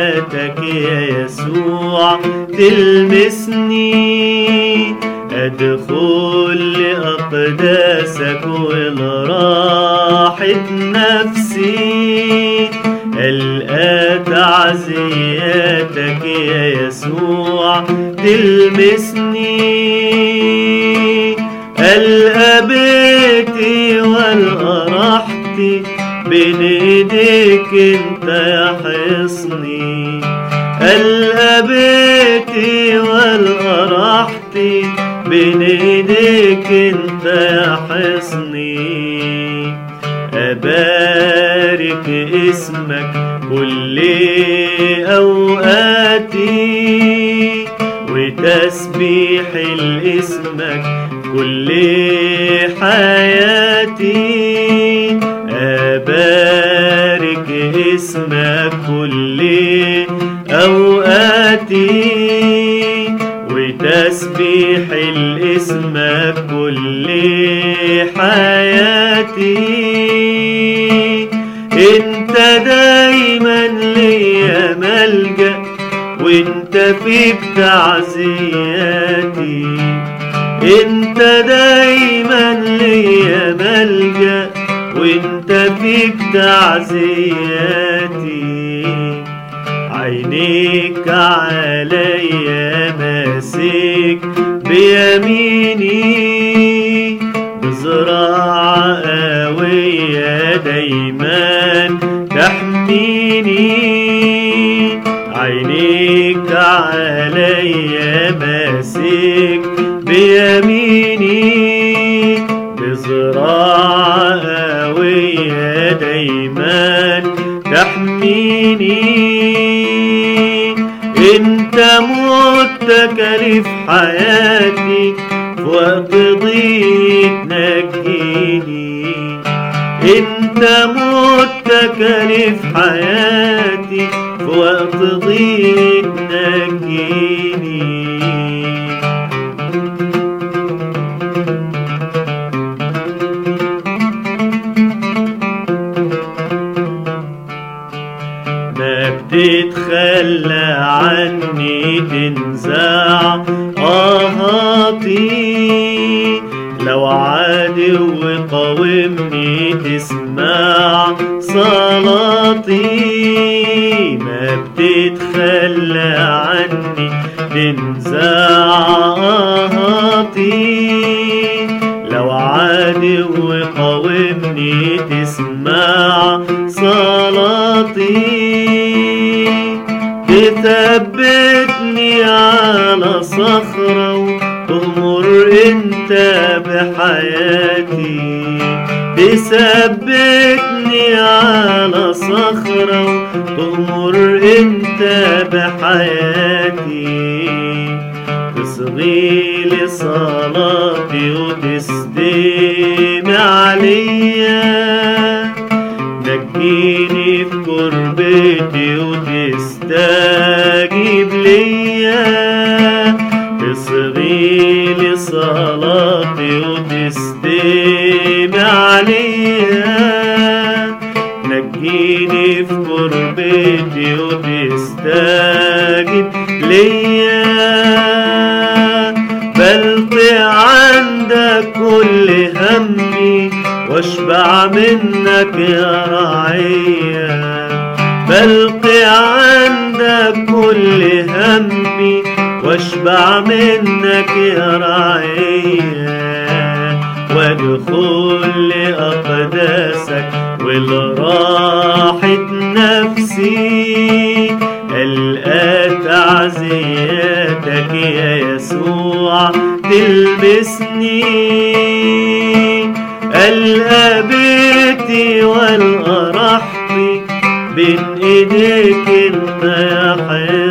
تعزياتك يا يسوع تلمسني أدخل لأقداسك ولراحة نفسي ألقى تعزياتك يا يسوع تلمسني ألقى بيتي والقى راحتي بين ايديك انت يا حصني ألقى بيتي والقى راحتي بين ايديك انت يا حصني أبارك اسمك كل أوقاتي وتسبيح لاسمك كل حياتي أبارك اسمك كل أوقاتي وتسبيح لاسمك كل حياتي انت دايما ليا ملجأ وانت فيك تعزياتي انت دايما ليا ملجأ وانت فيك تعزياتي عينيك عليا ماسك بيميني بزراعة قوية دايما تحميني عينيك عليا ماسك بيميني بزراعة قوية دايما تحميني انت متكل في حياتي في وقت ضيق نجيني انت متكل في حياتي في وقت ضيق نجيني ما بتتخلى عني تنزع آهاتي لو عدو قاومني تسمع صلاتي ما بتتخلى عني تنزع آهاتي لو عدو قاومني تسمع صلاتي تثبتني على صخرة وتغمر انت بحياتي تثبتني على صخرة وتغمر انت بحياتي تصغي لي صلاتي وتستمع عليا نجيني في كربتي وتستجيب ليا تصغي لي صلاتي وتستمع عليا نجيني في كربتي وتستجيب ليا بلقي عندك كل همي واشبع منك يا رعية بلقي عندك كل همي واشبع منك يا رعية وادخل لأقداسك ولراحة نفسي ألقى تعزياتك يا يسوع تلبسني ألقى بيتي والقى راحتي بين ايديك انت يا حياتي